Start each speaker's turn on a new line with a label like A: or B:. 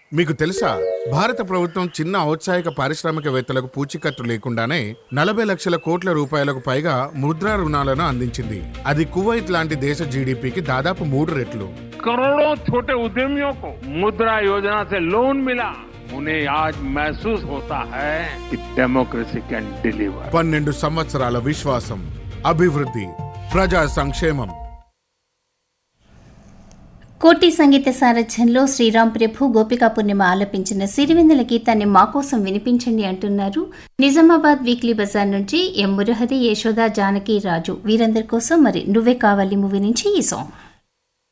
A: మీకు తెలుసా భారత ప్రభుత్వం చిన్న ఔత్సాహిక పారిశ్రామికవేత్తలకు పూచీకత్తు లేకుండానే నలభై లక్షల కోట్ల రూపాయలకు పైగా ముద్రా రుణాలను అందించింది అది కువైట్ లాంటి దేశ జీడిపికి దాదాపు మూడు రెట్లు
B: करोड़ों छोटे उद्यमियों को मुद्रा योजना से लोन मिला उन्हें आज महसूस होता है कि डेमोक्रेसी कैन डिलीवर
A: పన్నెండు సంవత్సరాల విశ్వాసం అభివృద్ధి ప్రజా సంక్షేమం
C: కోటి సంగీత సారథ్యంలో శ్రీరామ్ ప్రభు గోపికా పూర్ణిమ ఆలపించిన సిరివెన్నెల గీతాన్ని మా కోసం వినిపించండి అంటున్నారు నిజామాబాద్ వీక్లీ బజార్ నుంచి ఎం మురహరి యశోద జానకి రాజు వీరందరి కోసం మరి నువ్వే కావాలి మూవీ నుంచి ఈ సాంగ్